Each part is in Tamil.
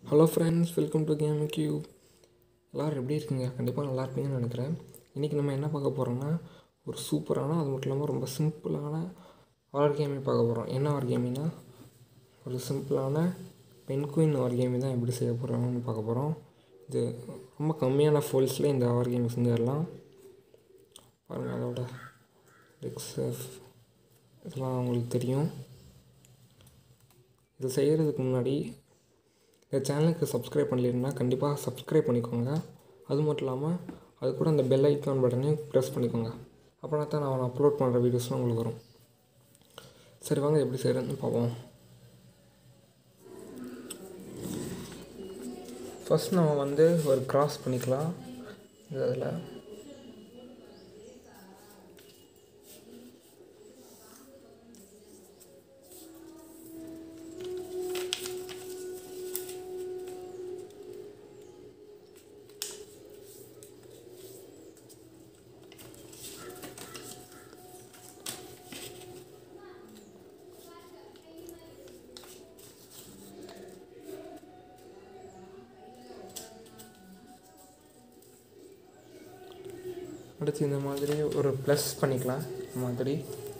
hello friends welcome to Game Q எல்லோரும் எப்படி இருக்கீங்க கண்டிப்பாக நல்லா இருப்பீங்கன்னு நினைக்கிறேன் இன்றைக்கி நம்ம என்ன பார்க்க போகிறோம்னா ஒரு சூப்பரான அது மட்டும் இல்லாமல் ரொம்ப சிம்பிளான ஹாரர் கேமிங் பார்க்க போகிறோம் என்ன ஹாரர் கேமிங்னா ஒரு சிம்பிளான பென்குயின் ஹாரர் கேமிங் தான் எப்படி செய்ய போகிறோம்னு பார்க்க போகிறோம் இது ரொம்ப கம்மியான ஃபோல்ஸில் இந்த ஹாரர் கேமிங் செஞ்சிடலாம் பாருங்கள் அதோட டிக்ஸஸ் இதெல்லாம் உங்களுக்கு தெரியும் இது செய்கிறதுக்கு முன்னாடி இந்த சேனலுக்கு சப்ஸ்கிரைப் பண்ணலைன்னா கண்டிப்பாக சப்ஸ்கிரைப் பண்ணிக்கோங்க அது மட்டும் இல்லாமல் அது கூட அந்த பெல் ஐக்கான் பட்டனையும் ப்ரெஸ் பண்ணிக்கோங்க அப்படின்னா தான் நான் அப்லோட் பண்ணுற வீடியோஸ்லாம் உங்களுக்கு வரும் சரி வாங்க எப்படி செய்கிறதுன்னு பார்ப்போம் ஃபஸ்ட் நம்ம வந்து ஒரு கிராஸ் பண்ணிக்கலாம் இந்த இதில் அடுத்து இந்த மாதிரி ஒரு ப்ளஸ் பண்ணிக்கலாம் இந்த மாதிரி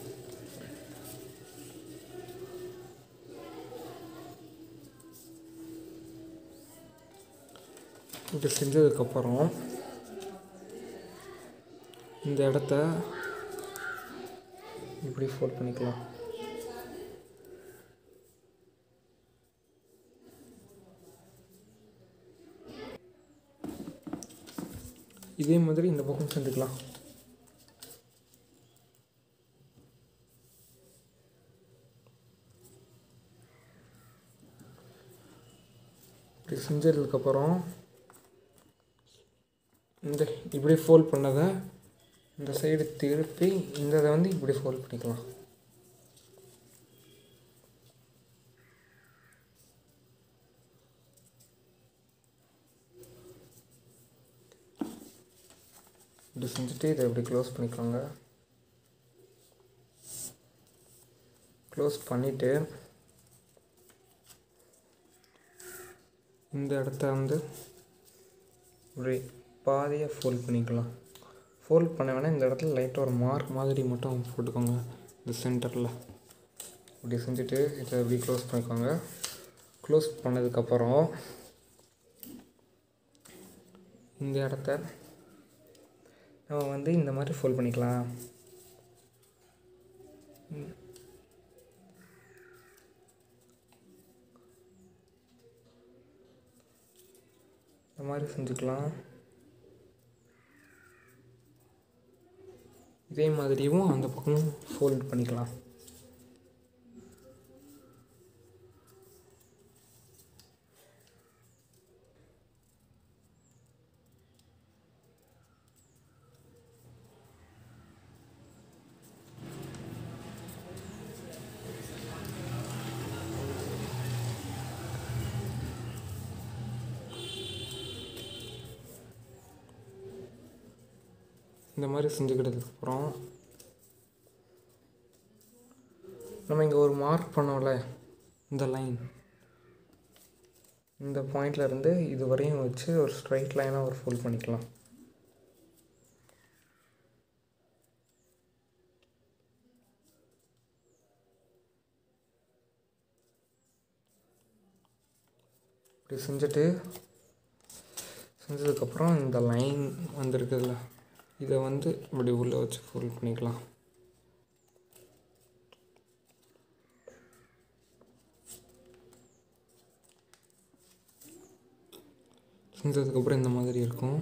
இது செஞ்சதுக்கப்புறம் இந்த இடத்த இப்படி ஃபோல்ட் பண்ணிக்கலாம் இதே மாதிரி இந்த பக்கம் செஞ்சுக்கலாம் இப்படி செஞ்சதுக்கப்புறம் இந்த இப்படி ஃபோல்ட் பண்ணதை இந்த சைடு திருப்பி இந்த இதை வந்து இப்படி ஃபோல்ட் பண்ணிக்கலாம் இப்படி செஞ்சுட்டு இதை இப்படி க்ளோஸ் பண்ணிக்கோங்க க்ளோஸ் பண்ணிவிட்டு இந்த இடத்த வந்து இப்படி பாதியாக ஃபோல்ட் பண்ணிக்கலாம் ஃபோல்ட் பண்ண வேணால் இந்த இடத்துல லைட்டாக ஒரு மார்க் மாதிரி மட்டும் போட்டுக்கோங்க இந்த சென்டரில் இப்படி செஞ்சுட்டு இதை இப்படி க்ளோஸ் பண்ணிக்கோங்க க்ளோஸ் பண்ணதுக்கப்புறம் இந்த இடத்த நம்ம வந்து இந்த மாதிரி ஃபோல்ட் பண்ணிக்கலாம் இந்த மாதிரி செஞ்சுக்கலாம் இதே மாதிரியும் அந்த பக்கமும் ஃபோல்ட் பண்ணிக்கலாம் இந்த மாதிரி செஞ்சுக்கிட்டதுக்கப்புறம் நம்ம இங்கே ஒரு மார்க் பண்ணோம்ல இந்த லைன் இந்த பாயிண்டில் இருந்து இது வரையும் வச்சு ஒரு ஸ்ட்ரைட் லைனாக ஒரு ஃபுல் பண்ணிக்கலாம் இப்படி செஞ்சுட்டு செஞ்சதுக்கப்புறம் இந்த லைன் வந்துருக்குதுல்ல இதை வந்து இப்படி உள்ளே வச்சு ஃபோல்ட் பண்ணிக்கலாம் செஞ்சதுக்கப்புறம் இந்த மாதிரி இருக்கும்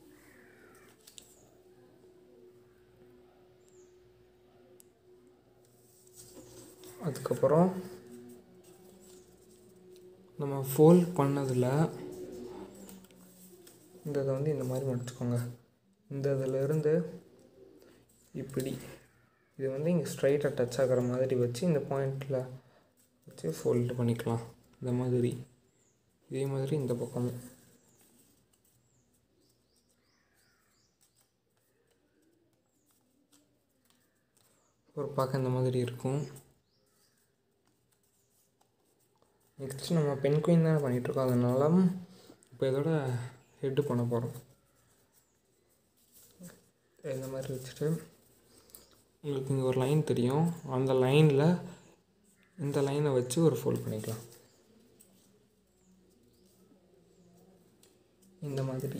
அதுக்கப்புறம் நம்ம ஃபோல்ட் பண்ணதில் இந்த இதை வந்து இந்த மாதிரி மடிச்சுக்கோங்க இந்த இதிலேருந்து இப்படி இது வந்து இங்கே ஸ்ட்ரைட்டாக டச் ஆகிற மாதிரி வச்சு இந்த பாயிண்டில் வச்சு ஃபோல்டு பண்ணிக்கலாம் இந்த மாதிரி இதே மாதிரி இந்த பக்கமும் ஒரு பார்க்க இந்த மாதிரி இருக்கும் நெக்ஸ்ட் நம்ம பென் குயின் தான் பண்ணிகிட்ருக்கோம் அதனால இப்போ இதோட ஹெட்டு பண்ண போகிறோம் இந்த மாதிரி வச்சுட்டு உங்களுக்கு இங்கே ஒரு லைன் தெரியும் அந்த லைனில் இந்த லைனை வச்சு ஒரு ஃபோல்ட் பண்ணிக்கலாம் இந்த மாதிரி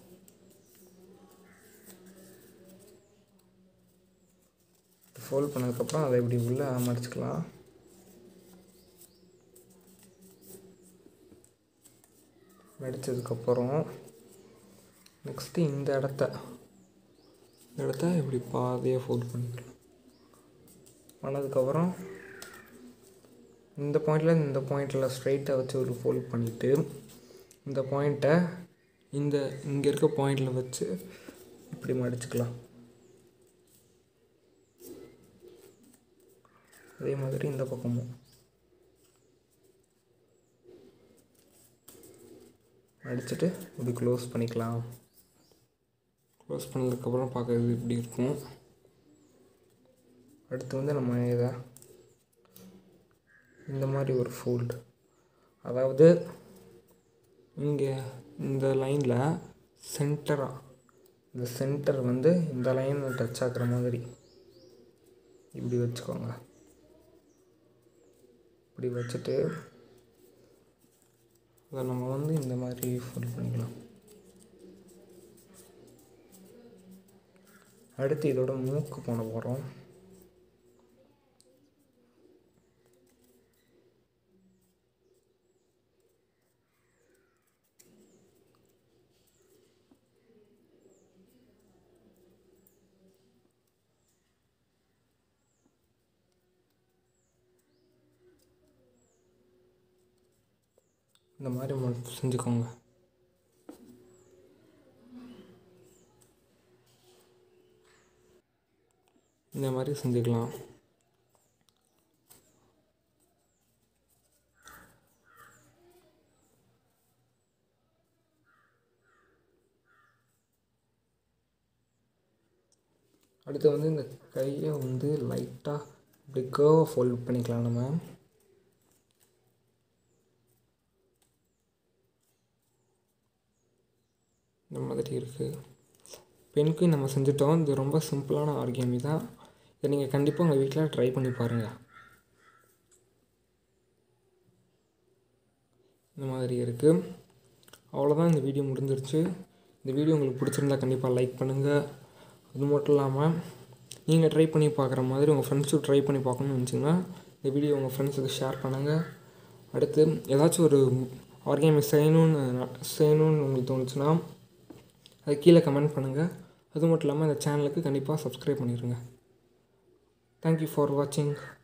ஃபோல்ட் பண்ணதுக்கப்புறம் அதை இப்படி உள்ளே மடிச்சுக்கலாம் மடித்ததுக்கப்புறம் நெக்ஸ்ட்டு இந்த இடத்த இந்த இடத்த இப்படி பாதியாக ஃபோல்ட் பண்ணிக்கலாம் பண்ணதுக்கப்புறம் இந்த பாயிண்டில் இந்த பாயிண்டில் ஸ்ட்ரைட்டாக வச்சு ஒரு ஃபோல்ட் பண்ணிவிட்டு இந்த பாயிண்ட்டை இந்த இங்கே இருக்க பாயிண்டில் வச்சு இப்படி மடிச்சுக்கலாம் அதே மாதிரி இந்த பக்கமும் அடிச்சுட்டு இப்படி க்ளோஸ் பண்ணிக்கலாம் க்ளோஸ் பண்ணதுக்கப்புறம் பார்க்கறது இப்படி இருக்கும் அடுத்து வந்து நம்ம இதை இந்த மாதிரி ஒரு ஃபோல்டு அதாவது இங்கே இந்த லைனில் சென்டராக இந்த சென்டர் வந்து இந்த லைனில் டச் ஆகுற மாதிரி இப்படி வச்சுக்கோங்க இப்படி வச்சுட்டு அதை நம்ம வந்து இந்த மாதிரி ஃபோல்ட் பண்ணிக்கலாம் அடுத்து இதோட மூக்கு போன போகிறோம் இந்த மாதிரி ம- செஞ்சுக்கோங்க இந்த மாதிரி செஞ்சுக்கலாம் அடுத்து வந்து இந்த கையை வந்து லைட்டாக இப்படி கேர்வாக ஃபோல்ட் பண்ணிக்கலாம் நம்ம இந்த மாதிரி இருக்குது பெண்க்கு நம்ம செஞ்சுட்டோம் இது ரொம்ப சிம்பிளான ஆர்கேமி தான் இதை நீங்கள் கண்டிப்பாக உங்கள் வீட்டில் ட்ரை பண்ணி பாருங்கள் இந்த மாதிரி இருக்குது அவ்வளோதான் இந்த வீடியோ முடிஞ்சிருச்சு இந்த வீடியோ உங்களுக்கு பிடிச்சிருந்தா கண்டிப்பாக லைக் பண்ணுங்கள் அது மட்டும் இல்லாமல் நீங்கள் ட்ரை பண்ணி பார்க்குற மாதிரி உங்கள் ஃப்ரெண்ட்ஸும் ட்ரை பண்ணி பார்க்கணும்னு நினச்சிங்கன்னா இந்த வீடியோ உங்கள் ஃப்ரெண்ட்ஸுக்கு ஷேர் பண்ணுங்கள் அடுத்து ஏதாச்சும் ஒரு ஆர்கேமி செய்யணும்னு செய்யணும்னு உங்களுக்கு தோணுச்சுன்னா அது கீழே கமெண்ட் பண்ணுங்கள் அது மட்டும் இல்லாமல் இந்த சேனலுக்கு கண்டிப்பாக சப்ஸ்கிரைப் பண்ணிடுங்க தேங்க்யூ ஃபார் வாட்சிங்